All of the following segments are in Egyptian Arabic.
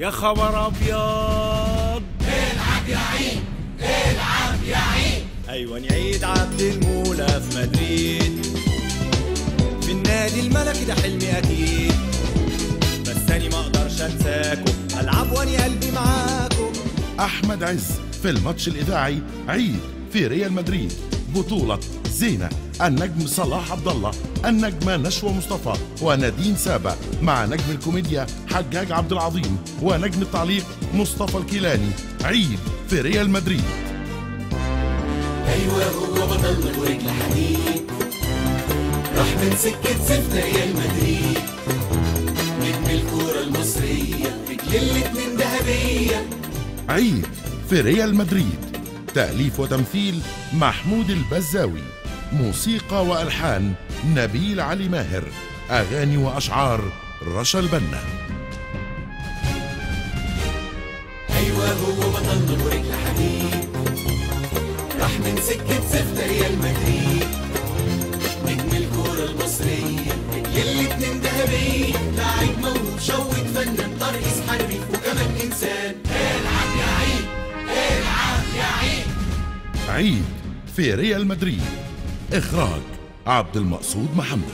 يا خبر ابيض العب يا عيد العب يا عيد ايوه عيد عبد المولى في مدريد في النادي الملكي ده حلمي اكيد بس اني ما اقدرش انساكم العب واني قلبي معاكم أحمد عز في الماتش الإذاعي عيد في ريال مدريد بطولة زينة النجم صلاح عبد الله النجمة نشوى مصطفى ونادين سابا مع نجم الكوميديا حجاج عبد العظيم ونجم التعليق مصطفى الكيلاني عيد في ريال مدريد ايوه هو بطلنا ورجل حديد راح من سكة زفت ريال مدريد نجم الكورة المصرية رجل الاتنين ذهبية عيد في ريال مدريد تأليف وتمثيل محمود البزاوي موسيقى وألحان نبيل علي ماهر أغاني وأشعار رشا البنا ايوه هو بطلنا ورجل حديد راح من سكة زفت ريال مدريد نجم الكورة المصرية رجل الاتنين ذهبية لاعب موهوب شوت فنان ترقيص حربي وكمان انسان العب يا عيد العب يا عيد عيد في ريال مدريد إخراج عبد المقصود محمد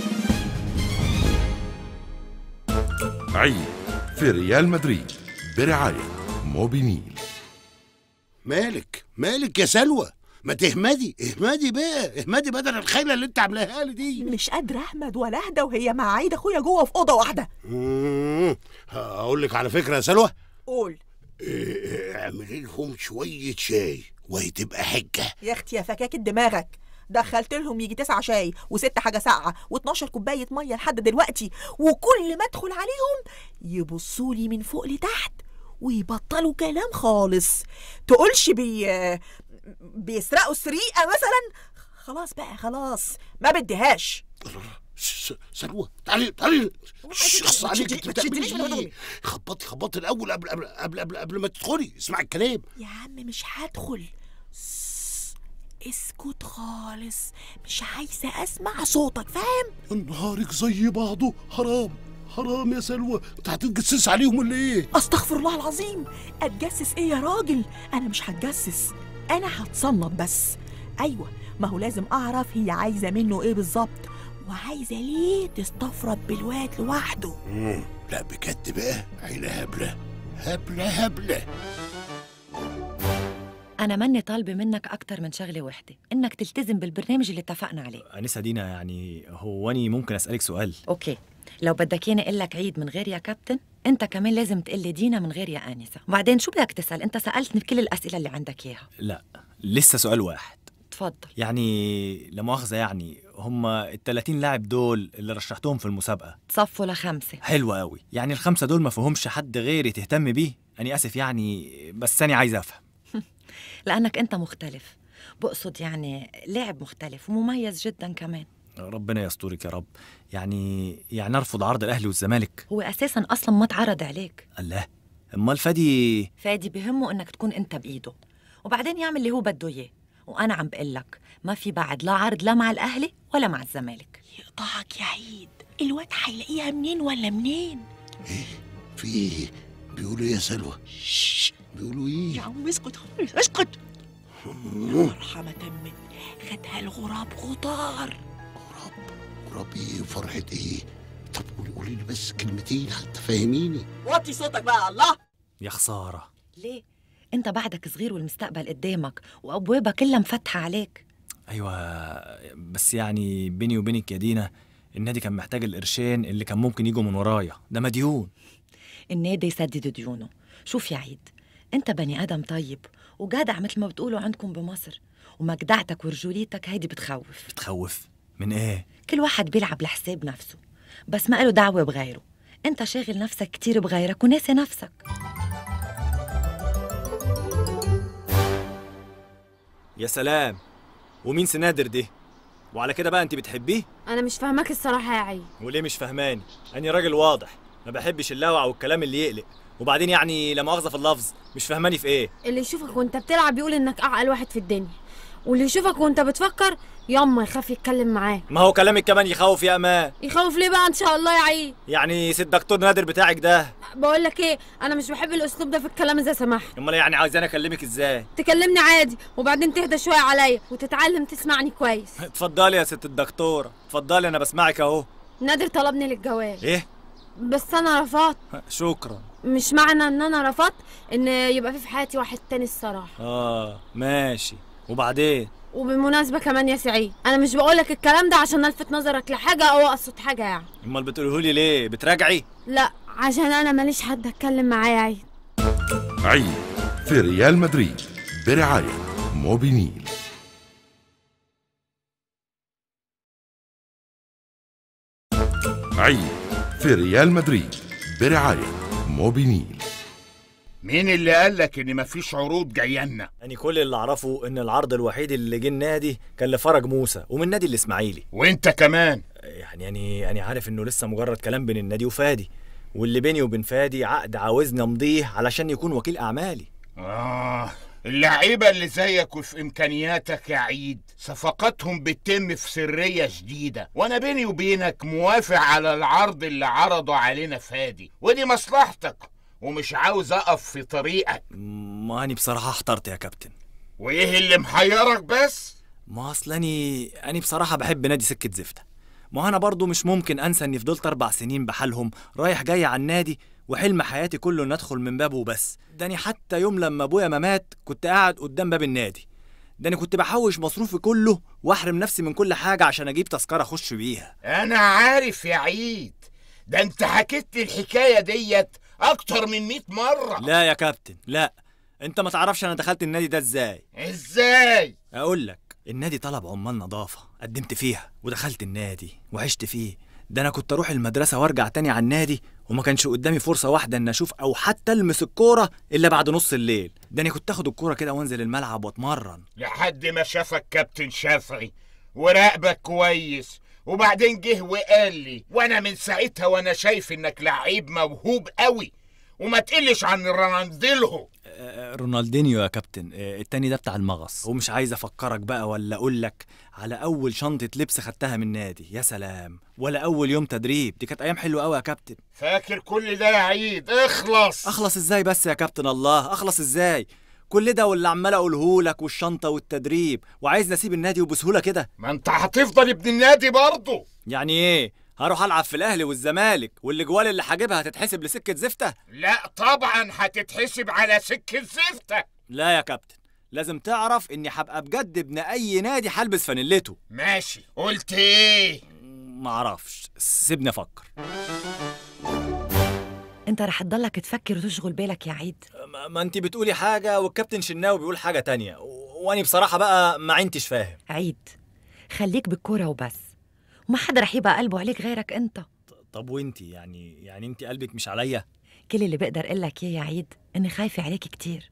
عيد في ريال مدريد برعاية موبينيل مالك مالك يا سلوى ما تهمدي اهمدي بقى اهمدي بدل الخيله اللي انت عاملاها لي دي مش قادرة أحمد ولا أهدى وهي مع عيد أخويا جوه في أوضة واحدة مم. هقول لك على فكره يا سلوى قول إيه، اعملي لهم شويه شاي وهي تبقى حجه يا أختي يا فكاكة دماغك دخلت لهم يجي تسعة شاي وست حاجة ساقعة و12 كوباية مية لحد دلوقتي وكل ما أدخل عليهم يبصوا لي من فوق لتحت ويبطلوا كلام خالص تقولش بي بيسرقوا سرقة مثلا خلاص بقى خلاص ما بديهاش س- سلوى تعالي تعالي شخص ما عليك تشدني- انت ما بتعملي تشدنيش من ايه هدومي. خبطي خبطي الاول قبل قبل قبل قبل, قبل ما تدخلي اسمعي الكلام يا عم مش هدخل سس، اسكت خالص مش عايزة أسمع صوتك فاهم؟ نهارك زي بعضه حرام حرام يا سلوى انت هتتجسس عليهم ولا ايه أستغفر الله العظيم أتجسس إيه يا راجل؟ أنا مش هتجسس أنا هتصنط بس أيوة ما هو لازم أعرف هي عايزة منه إيه بالظبط وعايزة ليه تستفرد بالواد لوحده مم. لا بجد بقى عيلة هبلة هبلة هبلة أنا ماني طالبة منك أكتر من شغلة واحدة إنك تلتزم بالبرنامج اللي اتفقنا عليه انسه دينا يعني هو اني ممكن اسالك سؤال أوكي لو بدك ياني أقول لك عيد من غير يا كابتن أنت كمان لازم تقلي دينا من غير يا آنسة وبعدين شو بدك تسأل أنت سألتني بكل الأسئلة اللي عندك إياها لا لسه سؤال واحد تفضل يعني لا مؤاخذه يعني هم ال 30 لاعب دول اللي رشحتهم في المسابقه تصفوا لخمسة حلوة قوي يعني الخمسة دول ما فيهمش حد غيري تهتم بيه أنا آسف يعني بس أنا عايز أفهم لأنك أنت مختلف بقصد يعني لاعب مختلف ومميز جدا كمان ربنا يسترك يا رب يعني يعني أرفض عرض الأهلي والزمالك هو أساسا أصلا ما تعرض عليك الله أمال فادي فادي بهمه إنك تكون أنت بإيده وبعدين يعمل اللي هو بده إياه وأنا عم بقول لك ما في بعد لا عرض لا مع الأهلي ولا مع الزمالك يقطعك يا عيد الواد هيلاقيها منين ولا منين؟ في ايه بيقولوا ايه يا سلوى شش بيقولوا ايه يا عم اسكت خالص اسكت مرحمة من خدها الغراب غطار غراب غراب ايه وفرحة ايه طب قولي قولي لي بس كلمتين حتى فاهميني وطي صوتك بقى الله يا خسارة ليه؟ أنت بعدك صغير والمستقبل قدامك وأبوابها كلها مفتحة عليك أيوة بس يعني بيني وبينك يا دينا النادي كان محتاج القرشين اللي كان ممكن يجوا من ورايا ده مديون النادي يسدد ديونه شوف يا عيد أنت بني آدم طيب وجدع مثل ما بتقولوا عندكم بمصر ومجدعتك ورجوليتك هيدي بتخوف بتخوف من إيه؟ كل واحد بيلعب لحساب نفسه بس ما له دعوة بغيره أنت شاغل نفسك كتير بغيرك وناسي نفسك يا سلام ومين سنادر دي؟ وعلى كده بقى أنت بتحبيه؟ انا مش فاهمك الصراحه يا عيد وليه مش فهماني؟ أني راجل واضح ما بحبش اللوع والكلام اللي يقلق وبعدين يعني لا مؤاخذة في اللفظ مش فهماني في إيه؟ اللي يشوفك وانت بتلعب يقول انك اعقل واحد في الدنيا واللي يشوفك وانت بتفكر ياما يخاف يتكلم معاه ما هو كلامك كمان يخوف يا امان يخوف ليه بقى ان شاء الله يا عيد يعني سيد دكتور نادر بتاعك ده بقول لك ايه انا مش بحب الاسلوب ده في الكلام اذا سمحت امال يعني عايزاني اكلمك ازاي تكلمني عادي وبعدين تهدى شويه عليا وتتعلم تسمعني كويس اتفضلي يا ست الدكتوره اتفضلي انا بسمعك اهو نادر طلبني للجواز ايه بس انا رفضت شكرا مش معنى ان انا رفضت ان يبقى في في حياتي واحد تاني الصراحه اه ماشي وبعدين وبالمناسبه كمان يا سعيد انا مش بقولك الكلام ده عشان الفت نظرك لحاجه او اقصد حاجه يعني امال بتقولهولي ليه بتراجعي لا عشان انا ماليش حد اتكلم معاه يا عيد عيد في ريال مدريد برعاية موبينيل عيد في ريال مدريد برعاية موبينيل مين اللي قالك ان مفيش عروض جايه لنا يعني كل اللي اعرفه ان العرض الوحيد اللي جه النادي كان لفرج موسى ومن نادي الاسماعيلي وانت كمان يعني يعني يعني عارف انه لسه مجرد كلام بين النادي وفادي واللي بيني وبين فادي عقد عاوزني امضيه علشان يكون وكيل اعمالي آه اللعيبة اللي زيك وفي إمكانياتك يا عيد صفقاتهم بتتم في سرية شديدة وأنا بيني وبينك موافق على العرض اللي عرضه علينا فادي ودي مصلحتك ومش عاوز أقف في طريقك ما اني بصراحه احترت يا كابتن وإيه اللي محيرك بس؟ ما اصل اني اني بصراحه بحب نادي سكه زفته ما انا برضو مش ممكن انسى اني فضلت اربع سنين بحالهم رايح جاي على النادي وحلم حياتي كله ان ادخل من بابه وبس داني حتى يوم لما ابويا ما مات كنت قاعد قدام باب النادي داني كنت بحوش مصروفي كله واحرم نفسي من كل حاجه عشان اجيب تذكره اخش بيها أنا عارف يا عيد ده أنت حكيت لي الحكاية ديت أكتر من مئة مرة لا يا كابتن لا انت ما تعرفش انا دخلت النادي ده ازاي إزاي؟ اقول لك النادي طلب عمال نظافه قدمت فيها ودخلت النادي وعشت فيه ده انا كنت اروح المدرسه وارجع تاني على النادي وما كانش قدامي فرصه واحده ان اشوف او حتى المس الكوره الا بعد نص الليل ده انا كنت اخد الكوره كده وانزل الملعب واتمرن لحد ما شافك كابتن شافعي وراقبك كويس وبعدين جه وقال لي وانا من ساعتها وانا شايف انك لعيب موهوب قوي وما تقلش عن رونالدينهو آه، رونالدينيو يا كابتن آه، التاني ده بتاع المغص ومش عايز افكرك بقى ولا اقول لك على اول شنطه لبس خدتها من النادي يا سلام ولا اول يوم تدريب دي كانت ايام حلوه قوي يا كابتن فاكر كل ده يا عيد اخلص اخلص ازاي بس يا كابتن الله اخلص ازاي كل ده واللي عمال اقوله لك والشنطه والتدريب وعايز نسيب النادي وبسهوله كده ما انت هتفضل ابن النادي برضه يعني ايه هروح العب في الاهلي والزمالك والاجوال اللي هجيبها هتتحسب لسكه زفته لا طبعا هتتحسب على سكة زفتك لا يا كابتن لازم تعرف اني هبقى بجد ابن اي نادي هلبس فانيلته ماشي قلت ايه معرفش سيبني افكر انت رح تضلك تفكر وتشغل بالك يا عيد ما- ما انت بتقولي حاجه والكابتن شناوي بيقول حاجه تانية و- واني بصراحه بقى ما عينتش فاهم عيد خليك بالكورة وبس وما حدا رح يبقى قلبه عليك غيرك انت طب وانتي يعني يعني انت قلبك مش عليا كل اللي بقدر اقول لك اياه يا عيد اني خايفة عليك كتير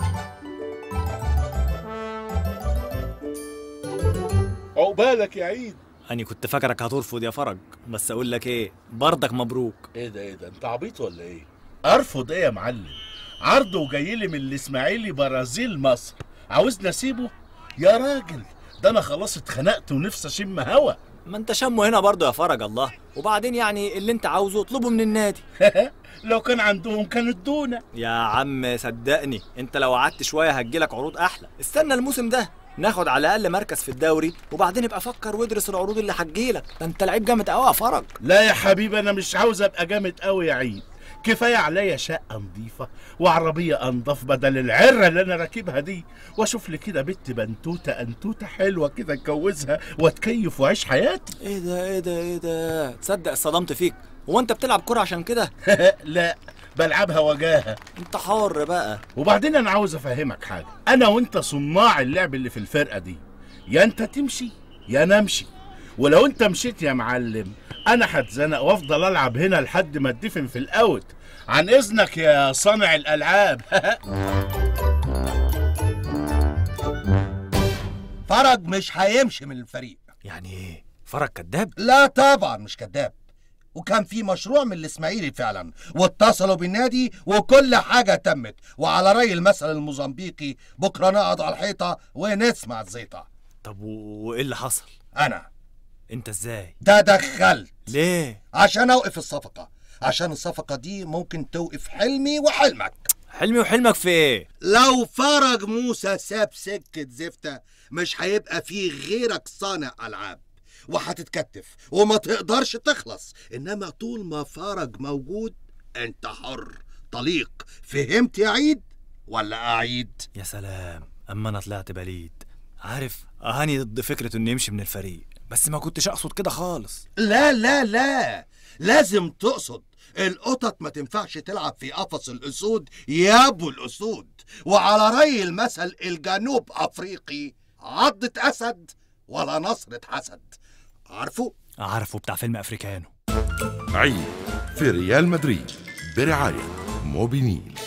عقبالك يا عيد اني كنت فاكرك هترفض يا فرج بس اقول لك ايه برضك مبروك ايه ده ايه ده انت عبيط ولا ايه ارفض ايه يا معلم عرضه وجاي لي من الاسماعيلي برازيل مصر عاوزني اسيبه يا راجل ده انا خلاص اتخنقت ونفسي اشم هوا ما انت شمه هنا برضه يا فرج الله وبعدين يعني اللي انت عاوزه اطلبه من النادي لو كان عندهم كانوا ادونا يا عم صدقني انت لو قعدت شويه هتجيلك عروض احلى استنى الموسم ده ناخد على الاقل مركز في الدوري وبعدين ابقى فكر وادرس العروض اللي هتجيلك ده انت لعيب جامد قوي يا فرج لا يا حبيبي انا مش عاوز ابقى جامد قوي يا عيد كفايه عليا شقه نظيفه وعربيه انضف بدل العره اللي انا راكبها دي واشوف لي كده بنت بنتوته انتوته حلوه كده اتجوزها واتكيف واعيش حياتي ايه ده ايه ده ايه ده تصدق اتصدمت فيك هو انت بتلعب كرة عشان كده لا بلعبها وجاهه انت حر بقى وبعدين انا عاوز افهمك حاجه انا وانت صناع اللعب اللي في الفرقه دي يا انت تمشي يا انا امشي ولو انت مشيت يا معلم انا هتزنق وافضل العب هنا لحد ما اتدفن في الاوت عن اذنك يا صانع الالعاب فرج مش هيمشي من الفريق يعني ايه فرج كداب لا طبعا مش كذاب وكان في مشروع من الاسماعيلي فعلا واتصلوا بالنادي وكل حاجه تمت وعلى راي المثل الموزمبيقي بكره نقعد على الحيطه ونسمع الزيطه طب و- وايه اللي حصل انا انت ازاي تدخلت ليه عشان اوقف الصفقه عشان الصفقه دي ممكن توقف حلمي وحلمك حلمي وحلمك في ايه لو فرج موسى ساب سكة زفتة مش هيبقى فيه غيرك صانع ألعاب وهتتكتف وما تقدرش تخلص إنما طول ما فرج موجود أنت حر طليق فهمت يا عيد ولا أعيد يا سلام اما انا طلعت بليد عارف اهاني ضد فكره انه يمشي من الفريق بس ما كنتش اقصد كده خالص لا لا لا لازم تقصد القطط ما تنفعش تلعب في قفص الأسود يا أبو الأسود وعلى رأي المثل الجنوب أفريقي عضة أسد ولا نصرة حسد عارفه؟ عارفه بتاع فيلم افريكانو عيد في ريال مدريد برعاية موبينيل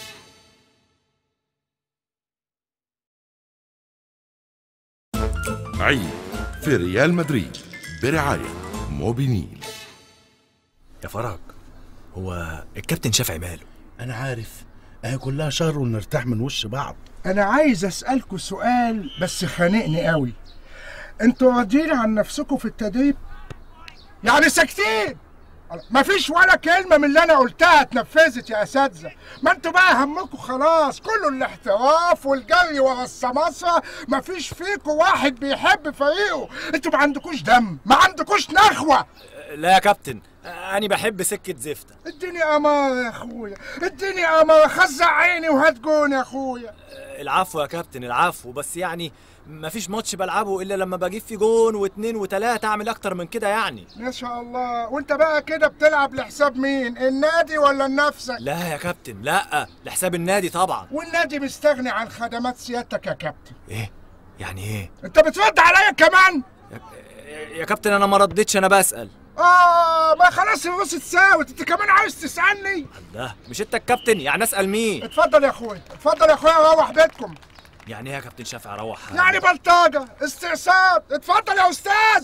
عيد في ريال مدريد برعاية موبينيل يا فرج هو الكابتن شافعي ماله انا عارف اهي كلها شهر ونرتاح من وش بعض انا عايز اسالكوا سؤال بس خانقني قوي انتوا راضيين عن نفسكم في التدريب يعني ساكتين مفيش ولا كلمة من اللي أنا قلتها اتنفذت يا أساتذة، ما انتوا بقى همكم خلاص كله الاحتراف والجري ورا السماسرة، مفيش فيكم واحد بيحب فريقه، انتوا ما عندكوش دم، ما عندكوش نخوة، لا يا كابتن انا بحب سكه زفته اديني أمارة يا أخويا، اديني أمارة خزع عيني وهات جون يا أخويا. العفو يا كابتن العفو بس يعني مفيش ماتش بلعبه الا لما بجيب فيه جون واتنين وتلاته اعمل اكتر من كده يعني ما شاء الله وانت بقى كده بتلعب لحساب مين النادي ولا لنفسك لا يا كابتن لا لحساب النادي طبعا والنادي مستغني عن خدمات سيادتك يا كابتن ايه يعني ايه انت بترد عليا كمان يا كابتن انا ما ردتش انا بسال اه ما خلاص الروس اتساوت انت كمان عايز تسالني ده مش انت الكابتن يعني اسال مين اتفضل يا اخويا اتفضل يا اخويا روح بيتكم يعني ايه يا كابتن شافعي اروح يعني بلطجه استعصاب اتفضل يا استاذ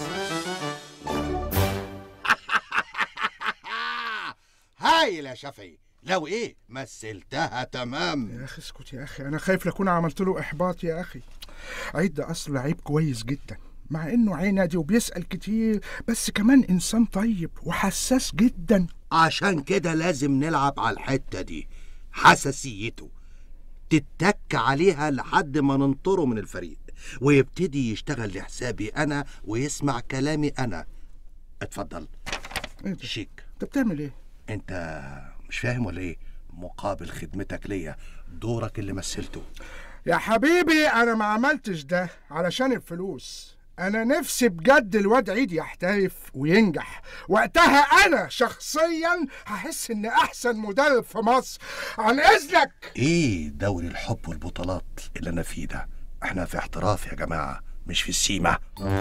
هايل يا شافعي لو ايه مثلتها تمام يا اخي اسكت يا اخي انا خايف لاكون عملت له احباط يا اخي عيد ده اصله لعيب كويس جدا مع انه عينادي وبيسال كتير بس كمان انسان طيب وحساس جدا عشان كده لازم نلعب على الحتة دي حساسيته تتك عليها لحد ما ننطره من الفريق ويبتدي يشتغل لحسابي انا ويسمع كلامي انا اتفضل ايه ده شيك انت بتعمل ايه انت مش فاهم ولا ايه مقابل خدمتك ليا دورك اللي مثلته يا حبيبي انا ما عملتش ده علشان الفلوس انا نفسي بجد الواد عيد يحترف وينجح وقتها انا شخصيا هحس ان احسن مدرب في مصر عن اذنك ايه دوري الحب والبطولات اللي انا فيه ده احنا في احتراف يا جماعة مش في السيمة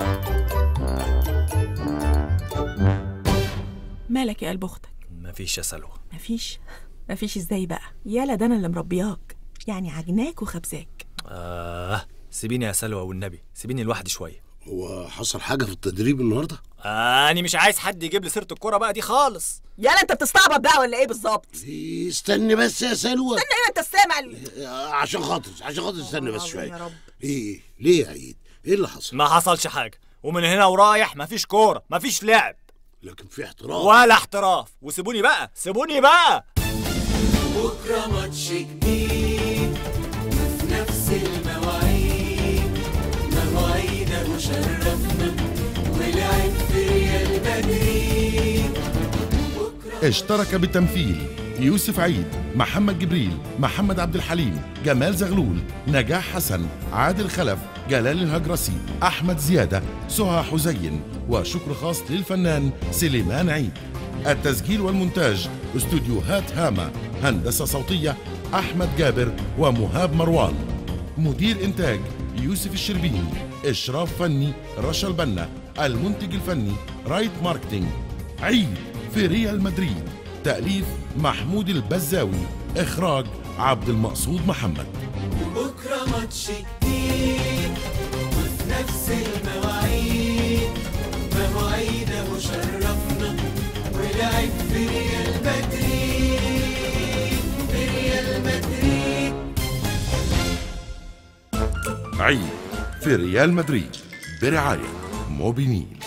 مالك يا قلب اختك مفيش يا سلوى مفيش مفيش ازاي بقى يالا ده انا اللي مربياك يعني عجناك وخبزاك آه سيبيني يا سلوى والنبي سيبيني لوحدي شويه هو حصل حاجة في التدريب النهاردة؟ آه أنا مش عايز حد يجيب لي سيرة الكورة بقى دي خالص يالا انت بتستعبط بقى ولا ايه بالظبط استني بس يا سلوى استنى ايه انت السامع ال- عشان خاطر عشان خاطر استني بس يا شوية رب. ايه ليه يا عيد؟ ايه اللي حصل؟ ما حصلش حاجة ومن هنا ورايح مفيش كورة مفيش لعب لكن في احتراف ولا احتراف وسيبوني بقى سيبوني بقى بكرة ماتش جديد وفي نفس المواعيد مواعيده شرفنا ولعب في ريال مدريد اشترك بالتمثيل يوسف عيد محمد جبريل محمد عبد الحليم جمال زغلول نجاح حسن عادل خلف جلال الهجرسي أحمد زيادة سهى حزين وشكر خاص للفنان سليمان عيد التسجيل والمونتاج استوديوهات هاما هندسة صوتية أحمد جابر ومهاب مروان مدير إنتاج يوسف الشربيني إشراف فني رشا البنا المنتج الفني رايت ماركتينج عيد في ريال مدريد تأليف محمود البزاوي إخراج عبد المقصود محمد بكرة ماتش جديد وفي نفس المواعيد مواعيده شرفنا ولعب ولعب في ريال مدريد في ريال مدريد عيد في ريال مدريد برعاية موبينيل